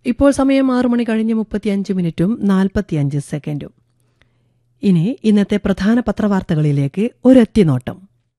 ഇപ്പോൾ സമയം ആറു മണി കഴിഞ്ഞ് മുപ്പത്തിയഞ്ച് മിനിറ്റും നാൽപ്പത്തിയഞ്ച് സെക്കൻഡും ഇനി ഇന്നത്തെ പ്രധാന പത്രവാർത്തകളിലേക്ക് ഒരെത്തിനോട്ടം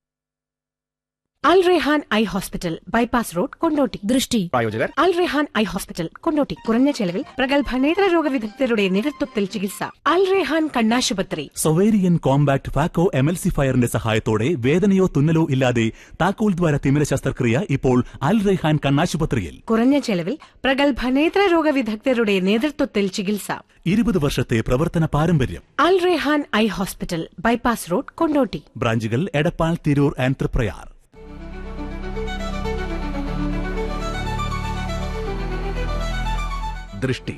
Al Rehan eye hospital bypass road Kondotty ദൃഷ്ടി പ്രായോജകർ അൽ റെഹാൻ ഐ ഹോസ്പിറ്റൽ കൊണ്ടോട്ടി കുറഞ്ഞ ചെലവിൽ പ്രഗത്ഭ നേത്രരോഗ വിദഗ്ധരുടെ നേതൃത്വത്തിൽ ചികിത്സ അൽ റെഹാൻ കണ്ണാശുപത്രി സൊവേരിയൻ കോമ്പാക്ട് ഫാക്കോ എമൽസിഫയറിന്റെ സഹായത്തോടെ വേദനയോ തുന്നലോ ഇല്ലാതെ താക്കോൽ ദ്വാര തിമിര ശസ്ത്രക്രിയ ഇപ്പോൾ അൽ റെഹാൻ കണ്ണാശുപത്രിയിൽ കുറഞ്ഞ ചെലവിൽ പ്രഗത്ഭ നേത്രരോഗ വിദഗ്ധരുടെ നേതൃത്വത്തിൽ ചികിത്സ ഇരുപത് വർഷത്തെ പ്രവർത്തന പാരമ്പര്യം Al Rehan eye hospital bypass road Kondotty ബ്രാഞ്ചുകൾ എടപ്പാൾ തിരൂർ ആൻഡ് തൃപ്രയാർ ദൃഷ്ടി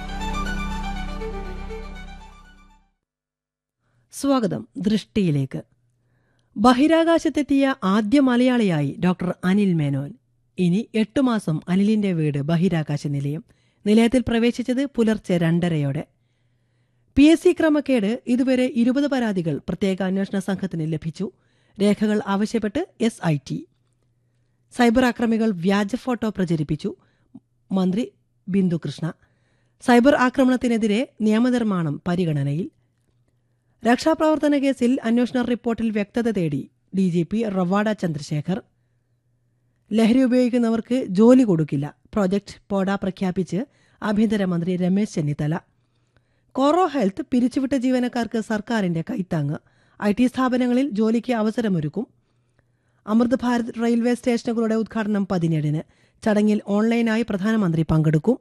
സ്വാഗതം ദൃഷ്ടിയിലേക്ക് ബഹിരാകാശത്തെത്തിയ ആദ്യ മലയാളിയായി ഡോക്ടർ അനിൽ മേനോൻ ഇനി എട്ടു മാസം അനിലിന്റെ വീട് ബഹിരാകാശ നിലയം നിലയത്തിൽ പ്രവേശിച്ചത് പുലർച്ചെ രണ്ടരയോടെ പി എസ് സി ക്രമക്കേട് ഇതുവരെ ഇരുപത് പരാതികൾ പ്രത്യേക അന്വേഷണ സംഘത്തിന് ലഭിച്ചു രേഖകൾ ആവശ്യപ്പെട്ട് എസ് ഐ ടി സൈബർ ആക്രമികൾ വ്യാജ ഫോട്ടോ പ്രചരിപ്പിച്ചു മന്ത്രി ബിന്ദുകൃഷ്ണ സൈബർ ആക്രമണത്തിനെതിരെ നിയമനിർമ്മാണം പരിഗണനയിൽ രക്ഷാപ്രവർത്തന കേസിൽ അന്വേഷണ റിപ്പോർട്ടിൽ വ്യക്തത തേടി D G P Ravada Chandrasekhar ലഹരി ഉപയോഗിക്കുന്നവർക്ക് ജോലി കൊടുക്കില്ല പ്രോജക്ട് പോഡ പ്രഖ്യാപിച്ച് ആഭ്യന്തരമന്ത്രി രമേശ് ചെന്നിത്തല കോറോ ഹെൽത്ത് പിരിച്ചുവിട്ട ജീവനക്കാർക്ക് സർക്കാരിന്റെ കൈത്താങ്ങ് ഐ ടി സ്ഥാപനങ്ങളിൽ ജോലിക്ക് അവസരമൊരുക്കും അമൃത് ഭാരത് റെയിൽവേ സ്റ്റേഷനുകളുടെ ഉദ്ഘാടനം പതിനേഴിന് ചടങ്ങിൽ ഓൺലൈനായി പ്രധാനമന്ത്രി പങ്കെടുക്കും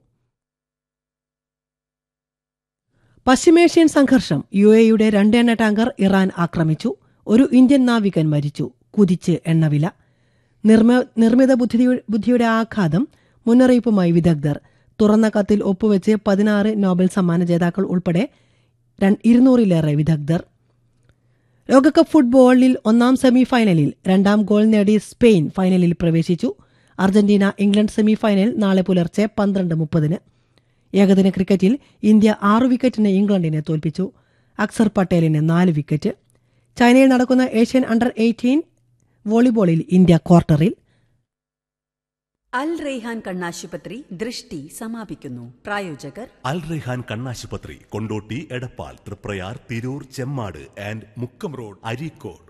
പശ്ചിമേഷ്യൻ സംഘർഷം യു എയുടെ രണ്ട് എണ്ണ ടാങ്കർ ഇറാൻ ആക്രമിച്ചു ഒരു ഇന്ത്യൻ നാവികൻ മരിച്ചു കുതിച്ച് എണ്ണവില നിർമ്മ- നിർമ്മിത ബുദ്ധി ബുദ്ധിയുടെ ആഘാതം മുന്നറിയിപ്പുമായി വിദഗ്ധർ തുറന്ന കത്തിൽ ഒപ്പുവെച്ച് പതിനാറ് നോബൽ സമ്മാന ജേതാക്കൾ ഉൾപ്പെടെ രൺ- ഇരുന്നൂറിലേറെ വിദഗ്ധർ ലോകകപ്പ് ഫുട്ബോളിൽ ഒന്നാം സെമി ഫൈനലിൽ രണ്ടാം ഗോൾ നേടി സ്പെയിൻ ഫൈനലിൽ പ്രവേശിച്ചു അർജന്റീന ഇംഗ്ലണ്ട് സെമി ഫൈനൽ നാളെ പുലർച്ചെ പന്ത്രണ്ട് മുപ്പതിന് ഏകദിന ക്രിക്കറ്റിൽ ഇന്ത്യ ആറ് വിക്കറ്റിന് ഇംഗ്ലണ്ടിനെ തോൽപ്പിച്ചു അക്സർ പട്ടേലിന് നാല് വിക്കറ്റ് ചൈനയിൽ നടക്കുന്ന ഏഷ്യൻ അണ്ടർ എയ്റ്റീൻ വോളിബോളിൽ ഇന്ത്യ ക്വാർട്ടറിൽ അൽ റെയ്ഹാൻ കണ്ണാശുപത്രി ദൃഷ്ടി സമാപിക്കുന്നു പ്രായോജകർ അൽ റെഹാൻ കണ്ണാശുപത്രി Kondotty Edappal Triprayar Tirur Chemmad and Mukkam road Areekode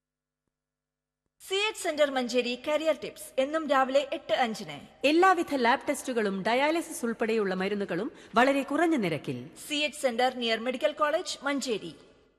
C H centre Manjeri career tips എന്നും രാവിലെ എട്ട് അഞ്ചിന് എല്ലാവിധ ലാബ് ടെസ്റ്റുകളും ഡയാലിസിസ് ഉൾപ്പെടെയുള്ള മരുന്നുകളും വളരെ കുറഞ്ഞ നിരക്കിൽ C H centre near medical college Manjeri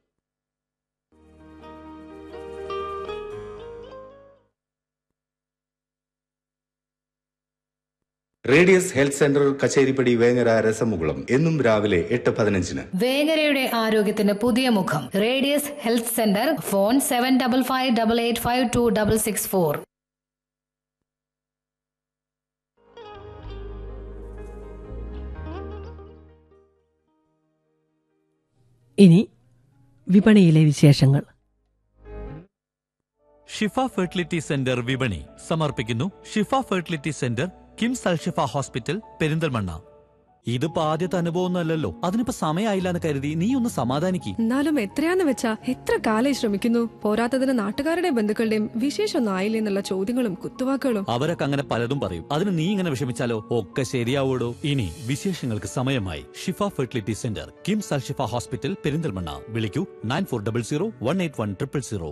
radius health centre Kacheripadi Vengara രസമുകുളം എന്നും രാവിലെ എട്ട് പതിനഞ്ചിന് വേങ്ങരയുടെ ആരോഗ്യത്തിന് പുതിയ മുഖം radius health centre phone seven double five double eight five two double six four ഇനി വിപണിയിലെ വിശേഷങ്ങൾ ഷിഫ ഫെർട്ടിലിറ്റി സെന്റർ വിപണി സമർപ്പിക്കുന്നു Shifa fertility centre KIMS Alshifa hospital Perinthalmanna ഇതിപ്പോ ആദ്യത്തെ അനുഭവമൊന്നുമല്ലല്ലോ അതിനിപ്പോ സമയമായില്ല എന്ന് കരുതി നീ ഒന്ന് സമാധാനിക്ക് എന്നാലും എത്രയാന്ന് വെച്ചാ എത്ര കാലായി ശ്രമിക്കുന്നു പോരാത്തതിന് നാട്ടുകാരുടെ ബന്ധുക്കളുടെയും വിശേഷമൊന്നും ആയില്ലേ എന്നുള്ള ചോദ്യങ്ങളും കുത്തുവാക്കുകളും അവരൊക്കെ അങ്ങനെ പലതും പറയും അതിന് നീ ഇങ്ങനെ വിഷമിച്ചാലോ ഒക്കെ ശരിയാവൂടോ ഇനി വിശേഷങ്ങൾക്ക് സമയമായി Shifa fertility centre KIMS Alshifa hospital Perinthalmanna വിളിക്കൂ nine four double zero one eight one triple zero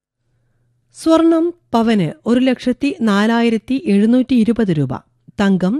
സ്വർണം പവന് ഒരു ലക്ഷത്തി നാലായിരത്തി എഴുന്നൂറ്റി ഇരുപത് രൂപ തങ്കം